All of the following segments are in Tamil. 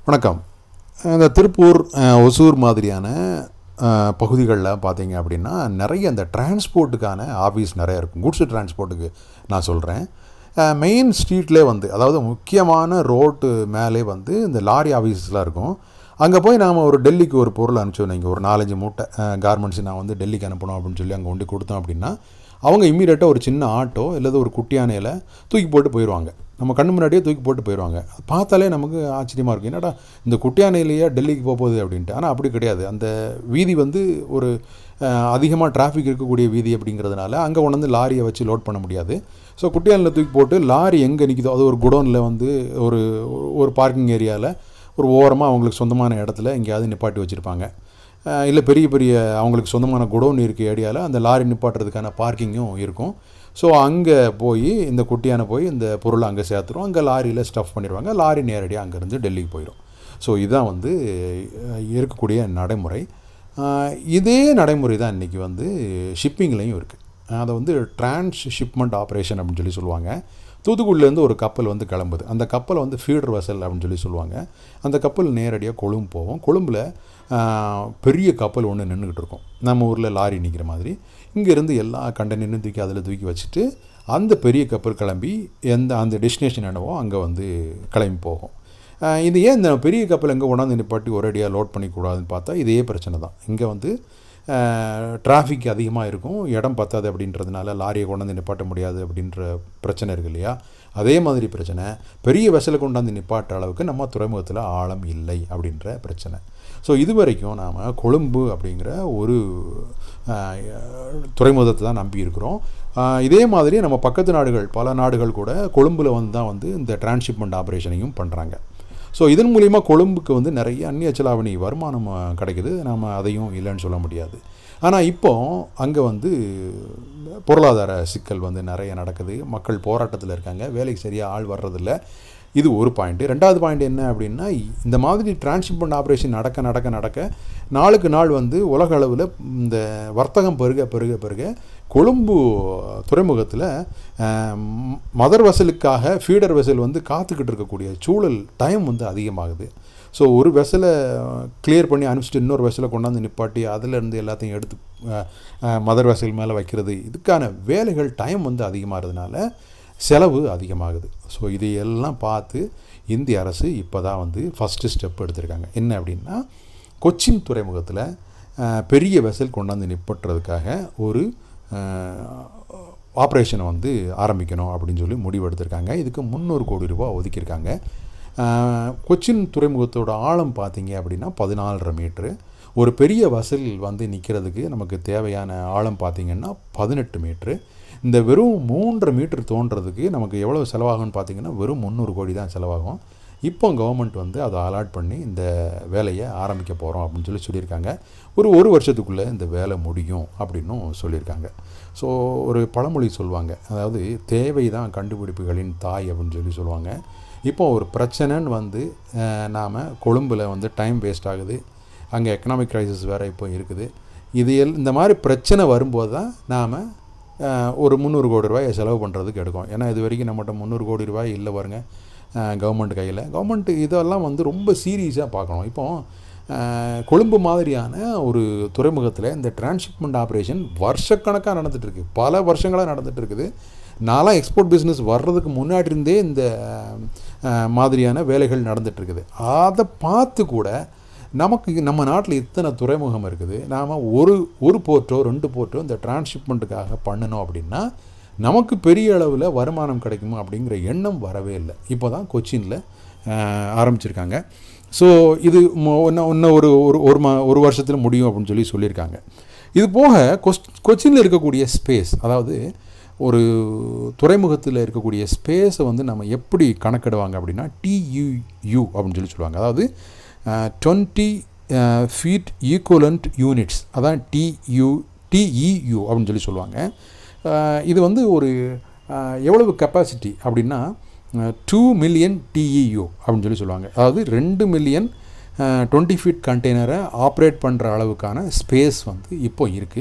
வணக்கம் இந்த திருப்பூர் அஹ், ஒசூர் மாதிரியான பகுதிகளில் பார்த்தீங்க அப்படின்னா நிறைய இந்த டிரான்ஸ்போர்ட்டுக்கான ஆஃபீஸ் நிறைய இருக்கும் குட்ஸ் டிரான்ஸ்போர்ட்டுக்கு நான் சொல்கிறேன் மெயின் ஸ்ட்ரீட்லேயே வந்து அதாவது முக்கியமான ரோட்டு மேலே வந்து இந்த லாரி ஆஃபீஸஸ்லாம் இருக்கும் அங்கே போய் நாம் ஒரு டெல்லிக்கு ஒரு பொருள் அனுப்பிச்சோம் நீங்கள் ஒரு நாலஞ்சு மூட்டை கார்மெண்ட்ஸ் நான் வந்து டெல்லிக்கு அனுப்பணும் அப்படின்னு சொல்லி அங்கே கொண்டு கொடுத்தோம் அப்படின்னா அவங்க இம்மீடியட்டாக ஒரு சின்ன ஆட்டோ இல்லது ஒரு குட்டியானையில் தூக்கி போட்டு போயிடுவாங்க நம்ம கண்ணு முன்னாடியே தூக்கி போட்டு போயிடுவாங்க அது பார்த்தாலே நமக்கு ஆச்சரியமாக இருக்கும் என்னடா இந்த குட்டியானையிலேயே டெல்லிக்கு போக போகுது அப்படின்ட்டு ஆனால் அப்படி கிடையாது அந்த வீதி வந்து ஒரு அதிகமாக டிராஃபிக் இருக்கக்கூடிய வீதி அப்படிங்கிறதுனால அங்கே கொண்டு வந்து லாரியை வச்சு லோட் பண்ண முடியாது ஸோ குட்டியானில் தூக்கி போட்டு லாரி எங்கே நிற்கிதோ அது ஒரு குடோனில் வந்து ஒரு ஒரு பார்க்கிங் ஏரியாவில் ஒரு ஓரமாக அவங்களுக்கு சொந்தமான இடத்துல எங்கேயாவது நிப்பாட்டி வச்சுருப்பாங்க இல்லை பெரிய பெரிய அவங்களுக்கு சொந்தமான குடோன் இருக்க ஏரியாவில் அந்த லாரி நிப்பாட்டுறதுக்கான பார்க்கிங்கும் இருக்கும் ஸோ அங்கே போய் இந்த குட்டியான போய் இந்த பொருளை அங்கே சேர்த்துரும் அங்கே லாரியில் ஸ்டஃப் பண்ணிடுவாங்க லாரி நேரடியாக அங்கேருந்து டெல்லிக்கு போயிடும் ஸோ இதுதான் வந்து அஹ், இருக்கக்கூடிய நடைமுறை அஹ், இதே நடைமுறை தான் இன்றைக்கி வந்து ஷிப்பிங்லேயும் இருக்குது அதை வந்து டிரான்ஸ் ஷிப்மெண்ட் ஆப்ரேஷன் அப்படின்னு சொல்லி சொல்லுவாங்க தூத்துக்குடியிலேருந்து ஒரு கப்பல் வந்து கிளம்புது அந்த கப்பலை வந்து ஃபீடர் வசல் அப்படின்னு சொல்லி சொல்லுவாங்க அந்த கப்பல் நேரடியாக கொழும்பு போகும் கொழும்பில் ஆஹ், பெரிய கப்பல் ஒன்று நின்றுக்கிட்டு இருக்கும் நம்ம ஊரில் லாரி நிற்கிற மாதிரி இங்கேருந்து எல்லா கண்டெய்னரும் தூக்கி அதில் தூக்கி வச்சுட்டு அந்த பெரிய கப்பல் கிளம்பி எந்த அந்த டெஸ்டினேஷன் என்னவோ அங்கே வந்து கிளம்பி போகும் ஆஹ், இது ஏன் இந்த பெரிய கப்பல் எங்கே கொண்டாந்து நிப்பாட்டி ஒரேடியாக லோட் பண்ணிக்கூடாதுன்னு பார்த்தா இதே பிரச்சனை தான் இங்கே வந்து டிராஃபிக் அதிகமாக இருக்கும் இடம் பத்தாது அப்படின்றதுனால லாரியை கொண்டாந்து நிப்பாட்ட முடியாது அப்படின்ற பிரச்சனை இருக்கு இல்லையா அதே மாதிரி பிரச்சனை பெரிய வெசலை கொண்டாந்து நிப்பாட்ட அளவுக்கு நம்ம துறைமுகத்தில் ஆழம் இல்லை அப்படின்ற பிரச்சனை ஸோ இது வரைக்கும் நாம் கொழும்பு அப்படிங்கிற ஒரு ஆஹ், துறைமுகத்தை தான் நம்பி இருக்கிறோம் ஆஹ், இதே மாதிரி நம்ம பக்கத்து நாடுகள் பல நாடுகள் கூட கொழும்பில் வந்து தான் வந்து இந்த டிரான்ஸ்ஷிப்மெண்ட் ஆப்ரேஷனையும் பண்ணுறாங்க ஸோ இதன் மூலிமா கொழும்புக்கு வந்து நிறைய அந்நிய செலாவணி வருமானம் அஹ், கிடைக்குது நாம் அதையும் இல்லைன்னு சொல்ல முடியாது ஆனால் இப்போ அங்கே வந்து பொருளாதார சிக்கல் வந்து நிறைய நடக்குது மக்கள் போராட்டத்தில் இருக்காங்க வேலைக்கு சரியாக ஆள் வர்றதில்ல இது ஒரு பாயிண்ட்டு ரெண்டாவது பாயிண்ட் என்ன அப்படின்னா இந்த மாதிரி டிரான்ஸ்ஷிப்மெண்ட் ஆப்ரேஷன் நடக்க நடக்க நடக்க நாளுக்கு நாள் வந்து உலக அளவில் இந்த வர்த்தகம் பெருக பெருக பெருக கொழும்பு துறைமுகத்தில் மதர் வெசலுக்காக ஃபீடர் வெசல் வந்து காத்துக்கிட்டு இருக்கக்கூடிய சூழல் டைம் வந்து அதிகமாகுது ஸோ ஒரு வெசலை கிளியர் பண்ணி அனுப்பிச்சிட்டு இன்னொரு வெசலை கொண்டாந்து நிப்பாட்டி அதிலேருந்து எல்லாத்தையும் எடுத்து மதர் வெசல் மேலே வைக்கிறது இதுக்கான வேலைகள் டைம் வந்து அதிகமாகிறதுனால செலவு அதிகமாகுது ஸோ இதையெல்லாம் பார்த்து இந்திய அரசு இப்போ தான் வந்து ஃபஸ்ட்டு ஸ்டெப் எடுத்திருக்காங்க என்ன அப்படின்னா கொச்சின் துறைமுகத்தில் அஹ், பெரிய வெசல் கொண்டாந்து நிப்பட்டுறதுக்காக ஒரு ஆப்ரேஷனை வந்து ஆரம்பிக்கணும் அப்படின்னு சொல்லி முடிவு எடுத்திருக்காங்க இதுக்கு முந்நூறு கோடி ரூபாய் ஒதுக்கியிருக்காங்க அஹ், கொச்சின் துறைமுகத்தோட ஆழம் பார்த்தீங்க அப்படின்னா பதினாலரை மீட்ரு ஒரு பெரிய வசல் வந்து நிற்கிறதுக்கு நமக்கு தேவையான ஆழம் பார்த்தீங்கன்னா பதினெட்டு மீட்ரு இந்த வெறும் மூன்றரை மீட்டர் தோன்றதுக்கு நமக்கு எவ்வளோ செலவாகும்னு பார்த்தீங்கன்னா வெறும் முந்நூறு கோடி தான் செலவாகும் இப்போ கவர்மெண்ட் வந்து அதை அலாட் பண்ணி இந்த வேலையை ஆரம்பிக்க போகிறோம் அப்படின்னு சொல்லி சொல்லியிருக்காங்க ஒரு ஒரு வருஷத்துக்குள்ளே இந்த வேலை முடியும் அப்படின்னும் சொல்லியிருக்காங்க ஸோ ஒரு பழமொழி சொல்லுவாங்க அதாவது தேவை தான் கண்டுபிடிப்புகளின் தாய் அப்படின்னு சொல்லி சொல்லுவாங்க இப்போ ஒரு பிரச்சனைன்னு வந்து நாம் கொழும்பில் வந்து டைம் வேஸ்ட் ஆகுது அங்கே எக்கனாமிக் க்ரைசிஸ் வேறு இப்போ இருக்குது இது எல் இந்த மாதிரி பிரச்சனை வரும்போது தான் நாம் ஒரு முந்நூறு கோடி ரூபாயை செலவு பண்ணுறதுக்கு எடுக்கும் ஏன்னா இது வரைக்கும் நம்மகிட்ட முந்நூறு கோடி ரூபாய் இல்லை பாருங்க கவர்மெண்ட் கையில் கவர்மெண்ட் இதெல்லாம் வந்து ரொம்ப சீரியஸாக பார்க்கணும் இப்போ அஹ், கொழும்பு மாதிரியான ஒரு துறைமுகத்தில் இந்த டிரான்ஸ்ஷிப்மெண்ட் ஆப்ரேஷன் வருஷக்கணக்காக நடந்துட்டு இருக்கு பல வருஷங்களாக நடந்துட்டு இருக்குது நான்லாம் எக்ஸ்போர்ட் பிஸ்னஸ் வர்றதுக்கு முன்னாடி இருந்தே இந்த அஹ், மாதிரியான வேலைகள் நடந்துட்டு இருக்குது அதை பார்த்து கூட நமக்கு நம்ம நாட்டில் இத்தனை துறைமுகம் இருக்குது நாம் ஒரு ஒரு போர்ட்டோ ரெண்டு போர்ட்டோ இந்த டிரான்ஸ்ஷிப்மெண்ட்டுக்காக பண்ணணும் அப்படின்னா நமக்கு பெரிய அளவில் வருமானம் கிடைக்குமா அப்படிங்கிற எண்ணம் வரவே இல்லை இப்போ தான் கொச்சினில் ஆரம்பிச்சிருக்காங்க ஸோ இது மொ- இன்னும் இன்னும் ஒரு ஒரு ஒரு மா ஒரு வருஷத்தில் முடியும் அப்படின்னு சொல்லி சொல்லியிருக்காங்க இது போக கொஸ் கொச்சினில் இருக்கக்கூடிய ஸ்பேஸ் அதாவது ஒரு துறைமுகத்தில் இருக்கக்கூடிய ஸ்பேஸை வந்து நம்ம எப்படி கணக்கிடுவாங்க அப்படின்னா டியூயூ அப்படின்னு சொல்லி சொல்லுவாங்க அதாவது டுவெண்ட்டி ஃபீட் ஈக்குவலண்ட் யூனிட்ஸ் அதான் டியூ டிஇயூ அப்படின்னு சொல்லி சொல்லுவாங்க அஹ், இது வந்து ஒரு அஹ், எவ்வளவு கெப்பாசிட்டி அப்படின்னா டூ மில்லியன் டிஇயூ அப்படின்னு சொல்லி சொல்லுவாங்க அதாவது ரெண்டு மில்லியன் டுவெண்ட்டி ஃபீட் கண்டெய்னரை ஆப்ரேட் பண்ணுற அளவுக்கான ஸ்பேஸ் வந்து இப்போ இருக்குது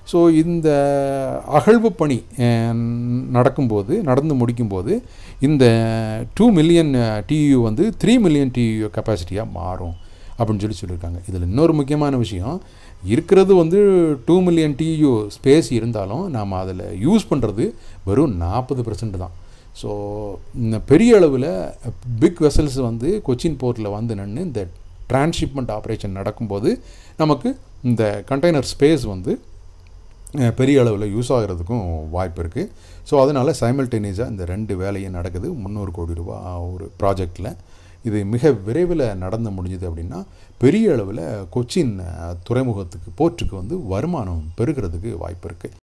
ஸோ இந்த அகழ்வு பணி அஹ், நடக்கும்போது நடந்து முடிக்கும்போது இந்த டூ மில்லியன் டியூ வந்து த்ரீ மில்லியன் டியூ கெப்பாசிட்டியாக மாறும் அப்படின்னு சொல்லி சொல்லியிருக்காங்க இதில் இன்னொரு முக்கியமான விஷயம் இருக்கிறது வந்து டூ மில்லியன் டியூ ஸ்பேஸ் இருந்தாலும் நாம் அதில் யூஸ் பண்ணுறது வெறும் நாற்பது தான் ஸோ இந்த பெரிய அளவில் பிக் வெசல்ஸ் வந்து கொச்சின் போர்ட்டில் வந்து நின்று இந்த டிரான்ஸ்ஷிப்மெண்ட் ஆப்ரேஷன் நடக்கும்போது நமக்கு இந்த கண்டெய்னர் ஸ்பேஸ் வந்து அஹ், பெரிய அளவில் யூஸ் ஆகிறதுக்கும் வாய்ப்பு இருக்குது ஸோ அதனால் சைமல்டேனியஸாக இந்த ரெண்டு வேலையும் நடக்குது முந்நூறு கோடி ரூபா ஒரு ப்ராஜெக்டில் இது மிக விரைவில் நடந்து முடிஞ்சுது அப்படின்னா பெரிய அளவில் கொச்சின் அஹ், துறைமுகத்துக்கு போர்ட்டுக்கு வந்து வருமானம் பெருகிறதுக்கு வாய்ப்பு இருக்குது